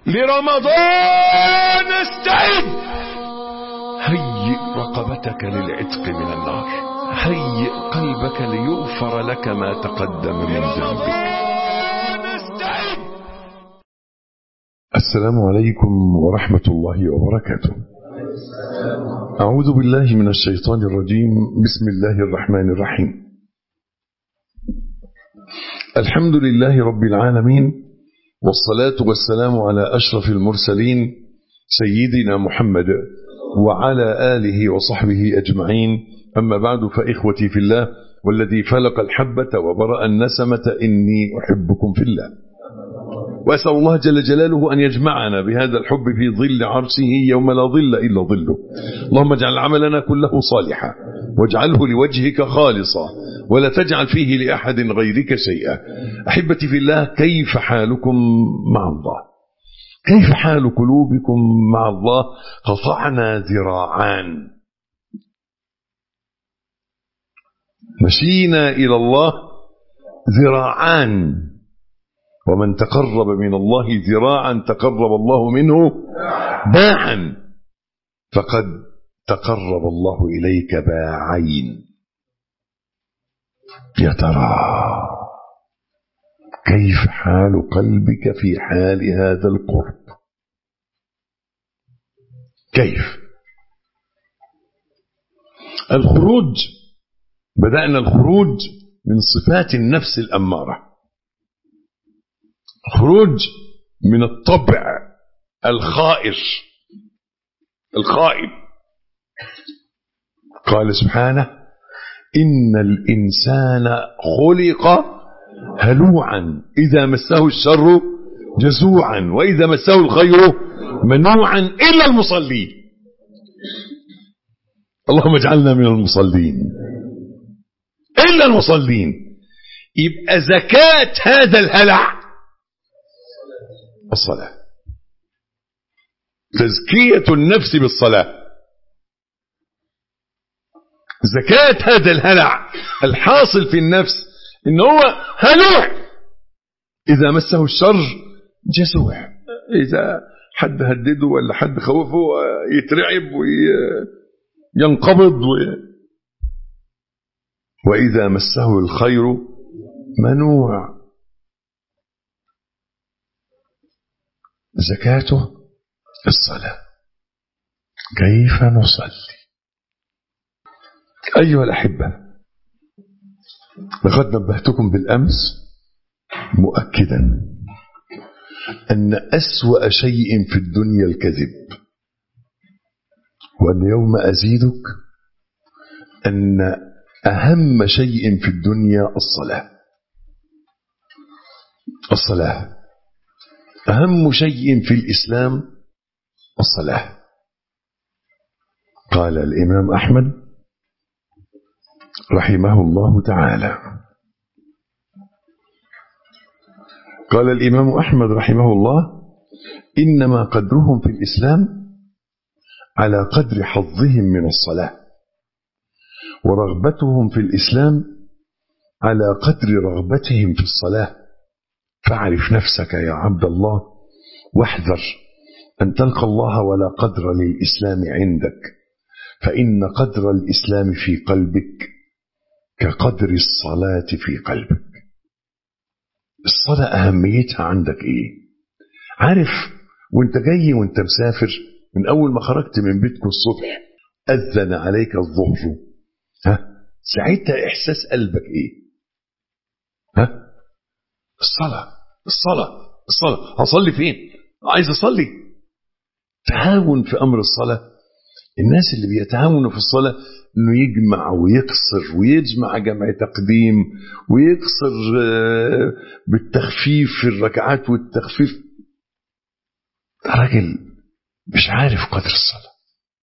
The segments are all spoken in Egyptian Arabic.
لرمضان استعد هيئ رقبتك للعتق من النار هيئ قلبك ليغفر لك ما تقدم من ذنبك السلام عليكم ورحمة الله وبركاته أعوذ بالله من الشيطان الرجيم بسم الله الرحمن الرحيم الحمد لله رب العالمين والصلاة والسلام على أشرف المرسلين سيدنا محمد وعلى آله وصحبه أجمعين أما بعد فإخوتي في الله والذي فلق الحبة وبرأ النسمة إني أحبكم في الله وأسأل الله جل جلاله أن يجمعنا بهذا الحب في ظل عرشه يوم لا ظل إلا ظله اللهم اجعل عملنا كله صالحا واجعله لوجهك خالصا ولا تجعل فيه لأحد غيرك شيئا أحبتي في الله كيف حالكم مع الله كيف حال قلوبكم مع الله قطعنا ذراعان مشينا إلى الله ذراعان ومن تقرب من الله ذراعا تقرب الله منه باعا فقد تقرب الله إليك باعين يا ترى كيف حال قلبك في حال هذا القرب كيف الخروج بدأنا الخروج من صفات النفس الأمارة خروج من الطبع الخائر الخائب قال سبحانه إن الإنسان خلق هلوعا إذا مسه الشر جزوعا وإذا مسه الخير منوعا إلا المصلين اللهم اجعلنا من المصلين إلا المصلين يبقى زكاة هذا الهلع الصلاة تزكية النفس بالصلاة زكاة هذا الهلع الحاصل في النفس إن هو هلوع إذا مسه الشر جزوع إذا حد هدده ولا حد خوفه يترعب وينقبض و... وإذا مسه الخير منوع زكاته الصلاة كيف نصلي أيها الأحبة لقد نبهتكم بالأمس مؤكدا أن أسوأ شيء في الدنيا الكذب وأن يوم أزيدك أن أهم شيء في الدنيا الصلاة الصلاة أهم شيء في الإسلام الصلاة قال الإمام أحمد رحمه الله تعالى قال الإمام أحمد رحمه الله إنما قدرهم في الإسلام على قدر حظهم من الصلاة ورغبتهم في الإسلام على قدر رغبتهم في الصلاة فاعرف نفسك يا عبد الله واحذر أن تلقى الله ولا قدر للإسلام عندك فإن قدر الإسلام في قلبك كقدر الصلاة في قلبك الصلاة أهميتها عندك إيه عارف وانت جاي وانت مسافر من أول ما خرجت من بيتك الصبح أذن عليك الظهر ها ساعتها إحساس قلبك إيه ها الصلاة الصلاة الصلاة هصلي فين عايز أصلي تهاون في أمر الصلاة الناس اللي بيتهاونوا في الصلاة انه يجمع ويقصر ويجمع جمع تقديم ويقصر بالتخفيف في الركعات والتخفيف راجل مش عارف قدر الصلاة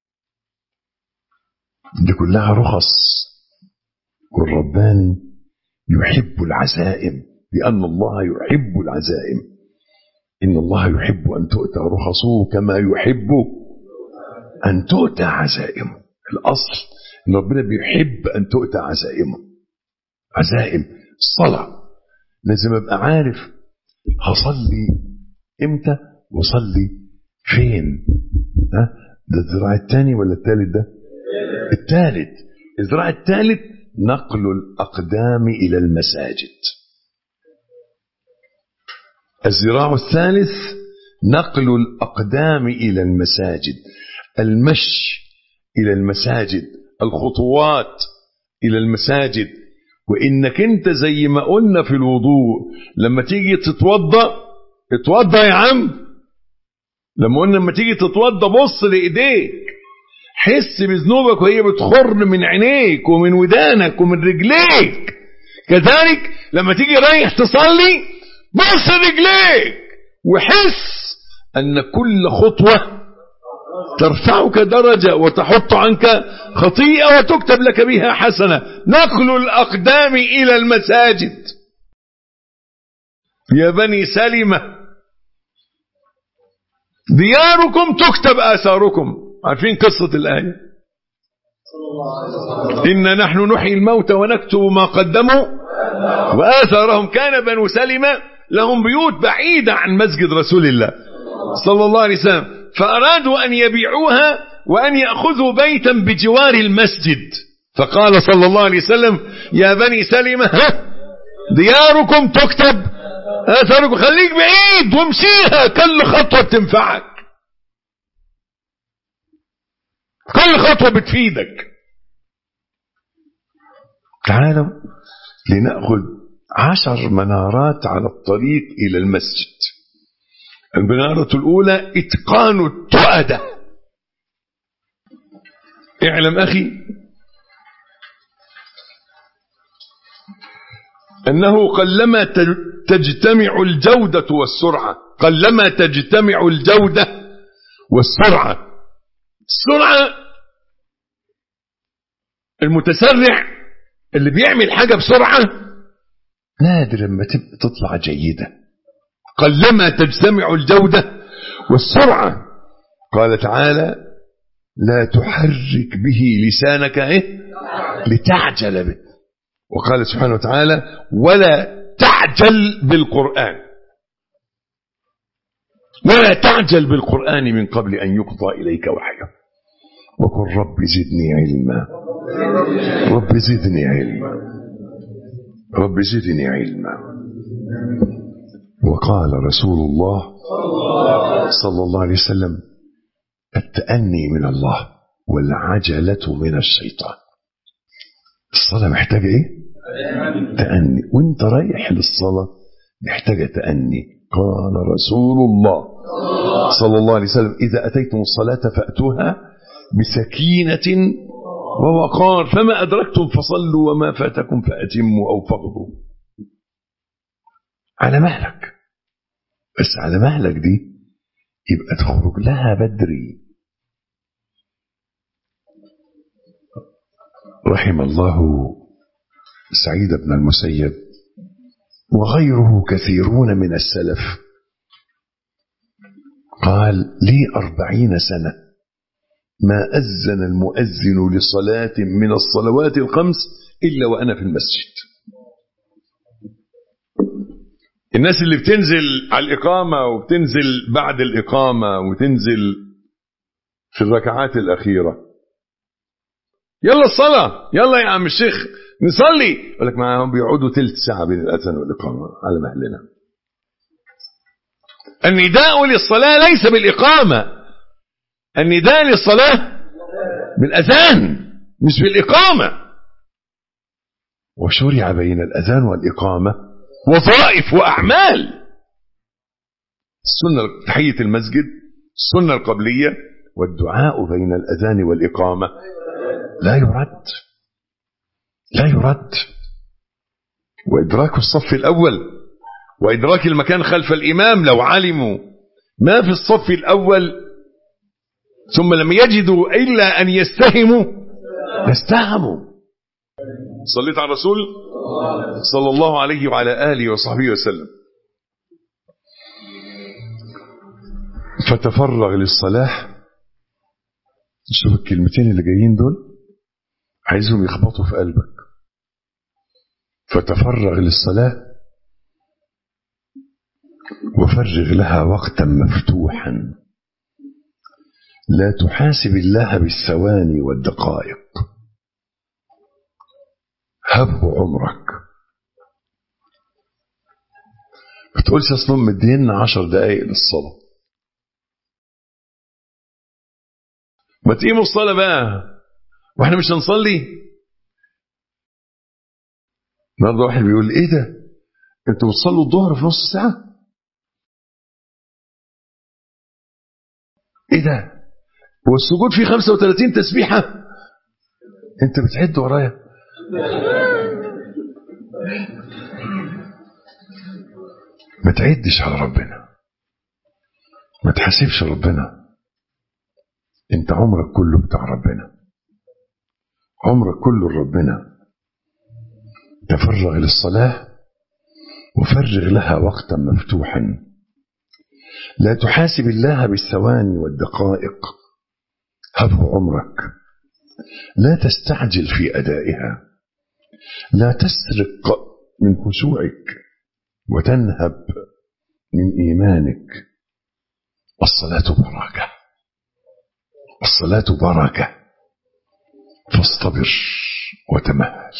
دي كلها رخص والرباني يحب العزائم لأن الله يحب العزائم إن الله يحب أن تؤتى رخصه كما يحب أن تؤتى عزائمه الأصل إن ربنا بيحب أن تؤتى عزائمه عزائم الصلاة لازم أبقى عارف هصلي إمتى وصلي فين ها ده الذراع الثاني ولا الثالث ده الثالث الذراع الثالث نقل الأقدام إلى المساجد الذراع الثالث نقل الأقدام إلى المساجد المشي إلى المساجد الخطوات إلى المساجد وإنك أنت زي ما قلنا في الوضوء لما تيجي تتوضأ اتوضأ يا عم لما قلنا لما تيجي تتوضأ بص لإيديك حس بذنوبك وهي بتخر من عينيك ومن ودانك ومن رجليك كذلك لما تيجي رايح تصلي بص رجليك وحس أن كل خطوة ترفعك درجة وتحط عنك خطيئة وتكتب لك بها حسنة نقل الأقدام إلى المساجد يا بني سلمة دياركم تكتب آثاركم عارفين قصة الآية إن نحن نحيي الموتى ونكتب ما قدموا وآثارهم كان بنو سلمة لهم بيوت بعيدة عن مسجد رسول الله صلى الله عليه وسلم فأرادوا أن يبيعوها وأن يأخذوا بيتا بجوار المسجد فقال صلى الله عليه وسلم يا بني سلمة دياركم تكتب آثاركم خليك بعيد وامشيها كل خطوة تنفعك كل خطوة بتفيدك تعالوا لنأخذ عشر منارات على الطريق إلى المسجد المنارة الأولى إتقان التؤدة اعلم أخي أنه قلما تجتمع الجودة والسرعة قلما تجتمع الجودة والسرعة السرعة المتسرع اللي بيعمل حاجة بسرعة نادر لما تطلع جيدة قلما تجتمع الجودة والسرعة قال تعالى لا تحرك به لسانك إيه؟ لتعجل به وقال سبحانه وتعالى ولا تعجل بالقرآن ولا تعجل بالقرآن من قبل أن يقضى إليك وحيه وقل رب زدني علما رب زدني علما رب زدني علما وقال رسول الله صلى الله عليه وسلم التأني من الله والعجلة من الشيطان الصلاة محتاجة ايه تأني وانت رايح للصلاة محتاجة تأني قال رسول الله صلى الله عليه وسلم إذا أتيتم الصلاة فأتوها بسكينة ووقار فما أدركتم فصلوا وما فاتكم فأتموا أو فقدوا على مهلك بس على مهلك دي يبقى تخرج لها بدري رحم الله سعيد بن المسيب وغيره كثيرون من السلف قال لي أربعين سنة ما أذن المؤذن لصلاة من الصلوات الخمس إلا وأنا في المسجد الناس اللي بتنزل على الإقامة وبتنزل بعد الإقامة وتنزل في الركعات الأخيرة يلا الصلاة يلا يا عم الشيخ نصلي يقول لك معاهم بيقعدوا تلت ساعة بين الأذان والإقامة على مهلنا النداء للصلاة ليس بالإقامة النداء للصلاة بالأذان مش بالإقامة وشرع بين الأذان والإقامة وظائف وأعمال السنة تحية المسجد السنة القبلية والدعاء بين الأذان والإقامة لا يرد لا يرد وإدراك الصف الأول وإدراك المكان خلف الإمام لو علموا ما في الصف الأول ثم لم يجدوا إلا أن يستهموا يستهموا صليت على الرسول صلى الله عليه وعلى آله وصحبه وسلم فتفرغ للصلاة شوف الكلمتين اللي جايين دول عايزهم يخبطوا في قلبك فتفرغ للصلاة وفرغ لها وقتا مفتوحا لا تحاسب الله بالثواني والدقائق هبه عمرك ما تقولش اصلا مدينا عشر دقايق للصلاة ما تقيموا الصلاة بقى واحنا مش هنصلي النهارده واحد بيقول ايه ده انتوا بتصلوا الظهر في نص ساعة ايه ده هو السجود فيه 35 تسبيحة انت بتعد ورايا ما تعدش على ربنا ما تحاسبش ربنا انت عمرك كله بتاع ربنا عمرك كله لربنا تفرغ للصلاة وفرغ لها وقتا مفتوحا لا تحاسب الله بالثواني والدقائق هبه عمرك لا تستعجل في أدائها لا تسرق من خشوعك وتنهب من إيمانك الصلاة بركة الصلاة بركة فاصطبر وتمهل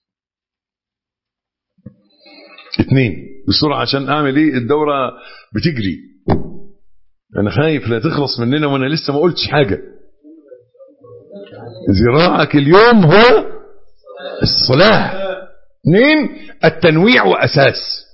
اثنين بسرعة عشان أعمل إيه الدورة بتجري أنا خايف لا تخلص مننا وأنا لسه ما قلتش حاجة ذراعك اليوم هو الصلاة اثنين التنويع وأساس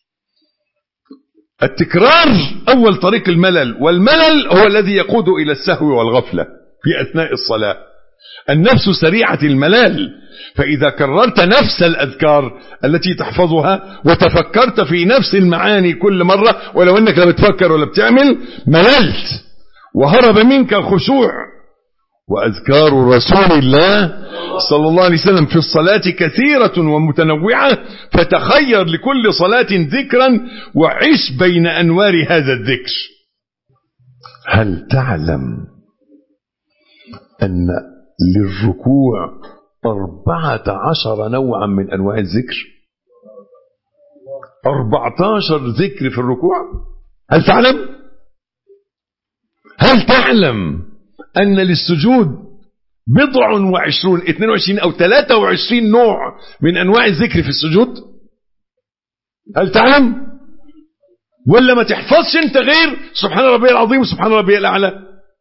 التكرار أول طريق الملل والملل هو الذي يقود إلى السهو والغفلة في أثناء الصلاة النفس سريعة الملال فإذا كررت نفس الأذكار التي تحفظها وتفكرت في نفس المعاني كل مرة ولو أنك لا بتفكر ولا بتعمل مللت وهرب منك الخشوع وأذكار رسول الله صلى الله عليه وسلم في الصلاة كثيرة ومتنوعة فتخير لكل صلاة ذكرا وعش بين أنوار هذا الذكر هل تعلم أن للركوع أربعة عشر نوعا من أنواع الذكر أربعة عشر ذكر في الركوع هل تعلم هل تعلم أن للسجود بضع وعشرون اثنين وعشرين أو ثلاثة وعشرين نوع من أنواع الذكر في السجود هل تعلم ولا ما تحفظش انت غير سبحان ربي العظيم وسبحان ربي الأعلى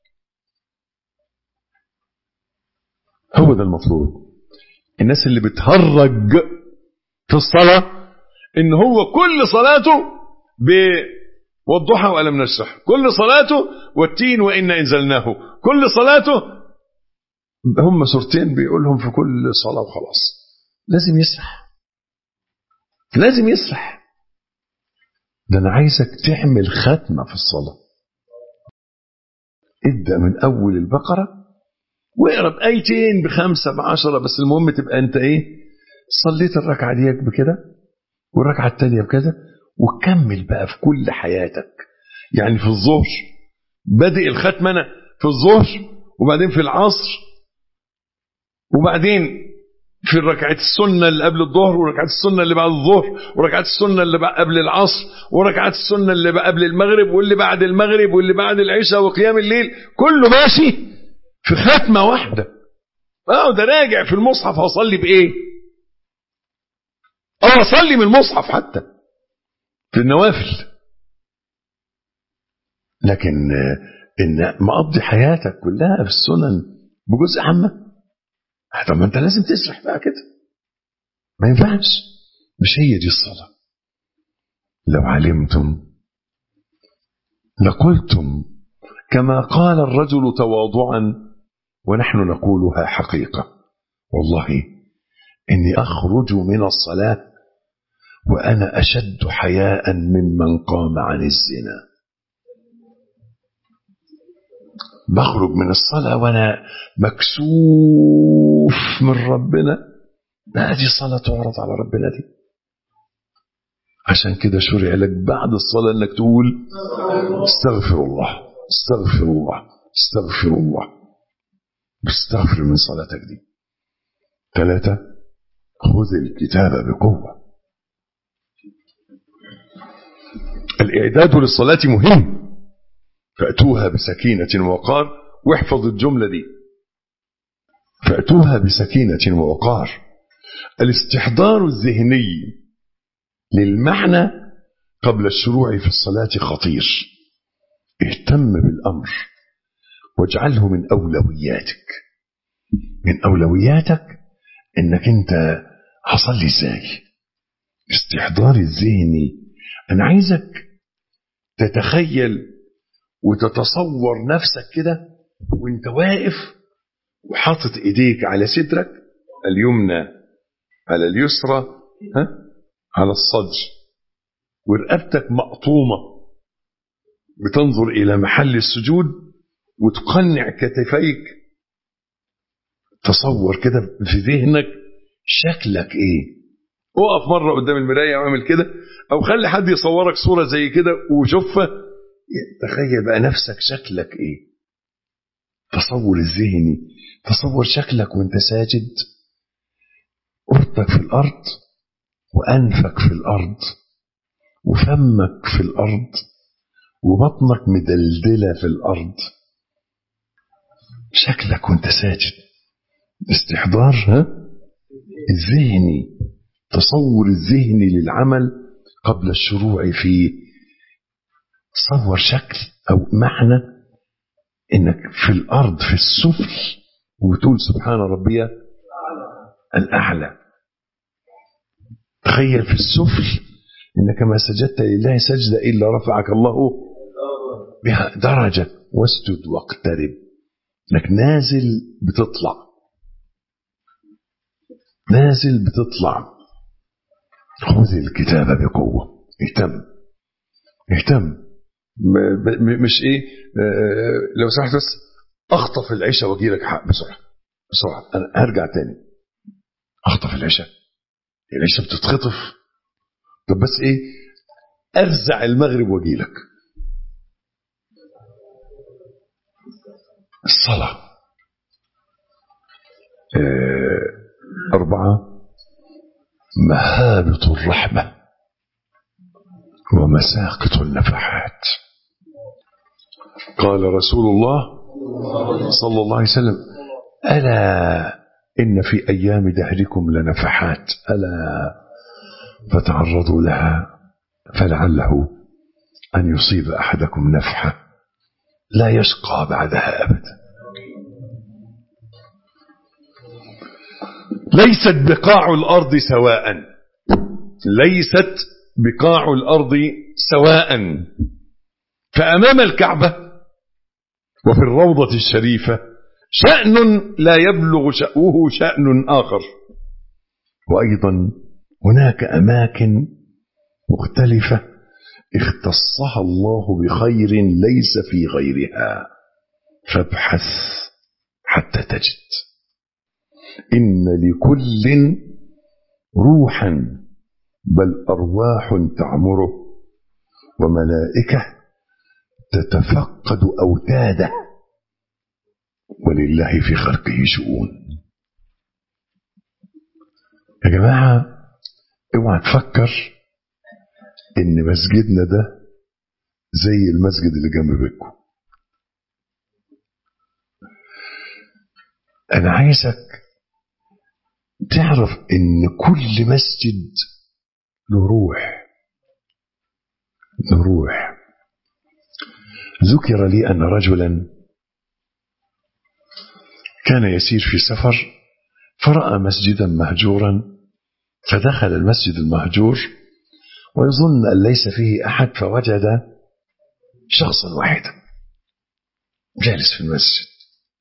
هو ده المطلوب الناس اللي بتهرج في الصلاة ان هو كل صلاته ب والضحى ولم نشرح كل صلاته والتين وإنا إنزلناه كل صلاته هم سورتين بيقولهم في كل صلاة وخلاص لازم يسرح لازم يسرح ده أنا عايزك تعمل ختمة في الصلاة ابدأ من أول البقرة واقرا بآيتين بخمسة بعشرة بس المهم تبقى أنت إيه صليت الركعة ديك بكده والركعة التانية بكده وكمل بقى في كل حياتك يعني في الظهر بادئ الختمة أنا في الظهر وبعدين في العصر وبعدين في الركعات السنة اللي قبل الظهر وركعات السنة اللي بعد الظهر وركعات السنة اللي قبل العصر وركعات السنة اللي قبل المغرب واللي بعد المغرب واللي بعد العشاء وقيام الليل كله ماشي في ختمة واحدة اه ده راجع في المصحف هصلي بإيه اه اصلي من المصحف حتى في النوافل لكن ان مقضي حياتك كلها في السنن بجزء عامة طب ما انت لازم تسرح بقى كده ما ينفعش مش هي دي الصلاة لو علمتم لقلتم كما قال الرجل تواضعا ونحن نقولها حقيقة والله إني أخرج من الصلاة وأنا أشد حياء ممن قام عن الزنا بخرج من الصلاة وأنا مكسوف من ربنا ما دي صلاة تعرض على ربنا دي عشان كده شرع لك بعد الصلاة انك تقول استغفر الله استغفر الله استغفر الله استغفر من صلاتك دي ثلاثة خذ الكتاب بقوة الإعداد للصلاة مهم فأتوها بسكينة ووقار واحفظ الجملة دي فأتوها بسكينة ووقار الاستحضار الذهني للمعنى قبل الشروع في الصلاة خطير اهتم بالأمر واجعله من أولوياتك من أولوياتك إنك أنت هصلي إزاي استحضار الذهني أنا عايزك تتخيل وتتصور نفسك كده وانت واقف وحاطط ايديك على صدرك اليمنى على اليسرى ها على الصدر ورقبتك مقطومه بتنظر الى محل السجود وتقنع كتفيك تصور كده في ذهنك شكلك ايه اقف مره قدام المرايه واعمل كده او خلي حد يصورك صوره زي كده وشوفها تخيل بقى نفسك شكلك ايه تصور الذهني تصور شكلك وانت ساجد قرطك في الارض وانفك في الارض وفمك في الارض وبطنك مدلدله في الارض شكلك وانت ساجد استحضار ها الذهني تصور الذهني للعمل قبل الشروع فيه صور شكل او معنى انك في الارض في السفل وتقول سبحان ربي الاعلى تخيل في السفل انك ما سجدت لله سجده الا رفعك الله بها درجه واسجد واقترب انك نازل بتطلع نازل بتطلع خذ الكتاب بقوه اهتم اهتم مش ايه آه لو سمحت بس اخطف العشاء واجي لك حق بسرعه بسرعه انا هرجع تاني اخطف العشاء العشاء بتتخطف طب بس ايه ارزع المغرب واجي لك الصلاه آه اربعه مهابط الرحمه ومساقط النفحات قال رسول الله صلى الله عليه وسلم ألا إن في أيام دهركم لنفحات ألا فتعرضوا لها فلعله أن يصيب أحدكم نفحة لا يشقى بعدها أبدا ليست بقاع الأرض سواء ليست بقاع الأرض سواء فأمام الكعبة وفي الروضة الشريفة شأن لا يبلغ شأوه شأن آخر وأيضا هناك أماكن مختلفة اختصها الله بخير ليس في غيرها فابحث حتى تجد إن لكل روحا بل أرواح تعمره وملائكة تتفقد أوتاده ولله في خلقه شؤون يا جماعة اوعى تفكر ان مسجدنا ده زي المسجد اللي جنب بيتكم انا عايزك تعرف ان كل مسجد له روح له روح ذكر لي ان رجلا كان يسير في سفر فراى مسجدا مهجورا فدخل المسجد المهجور ويظن ان ليس فيه احد فوجد شخصا واحدا جالس في المسجد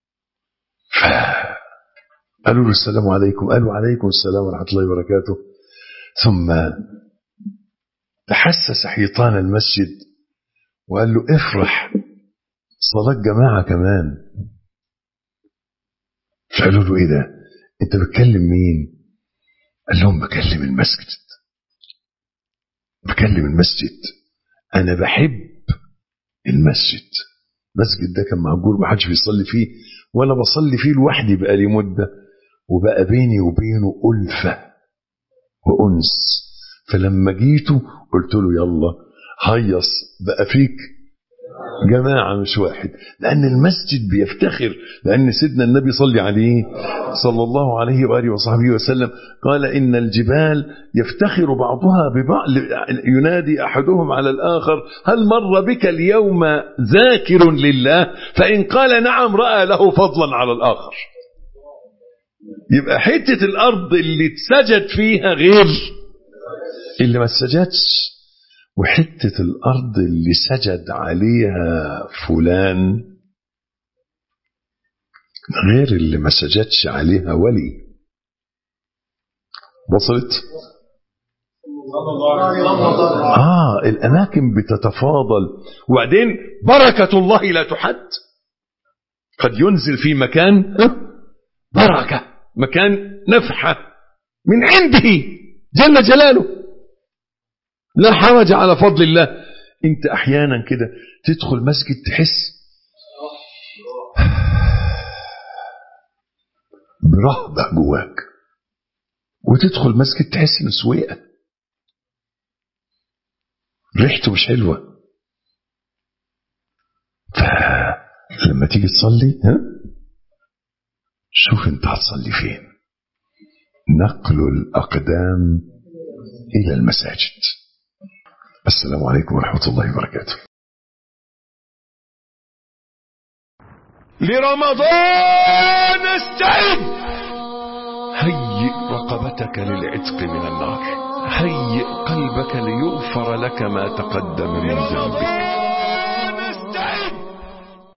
فقالوا له السلام عليكم قالوا عليكم السلام ورحمه الله وبركاته ثم تحسس حيطان المسجد وقال له افرح صلاة جماعة كمان فقالوا له ايه ده انت بتكلم مين قال لهم بكلم المسجد بكلم المسجد انا بحب المسجد المسجد ده كان مهجور ما حدش بيصلي فيه وانا بصلي فيه لوحدي بقالي مده وبقى بيني وبينه ألفة وأنس فلما جيته قلت له يلا هيص بقى فيك جماعة مش واحد لأن المسجد بيفتخر لأن سيدنا النبي صلى عليه صلى الله عليه وآله وصحبه وسلم قال إن الجبال يفتخر بعضها ببعض ينادي أحدهم على الآخر هل مر بك اليوم ذاكر لله فإن قال نعم رأى له فضلا على الآخر يبقى حتة الأرض اللي اتسجد فيها غير اللي ما اتسجدش وحتة الأرض اللي سجد عليها فلان غير اللي ما سجدش عليها ولي وصلت آه الأماكن بتتفاضل وبعدين بركة الله لا تحد قد ينزل في مكان بركة مكان نفحة من عنده جل جلاله لا حرج على فضل الله انت احيانا كده تدخل مسجد تحس برهبة جواك وتدخل مسجد تحس انه سويقة ريحته مش حلوة فلما تيجي تصلي ها شوف انت هتصلي فين نقل الأقدام إلى المساجد السلام عليكم ورحمة الله وبركاته لرمضان استعد هيئ رقبتك للعتق من النار هيئ قلبك ليغفر لك ما تقدم من ذنبك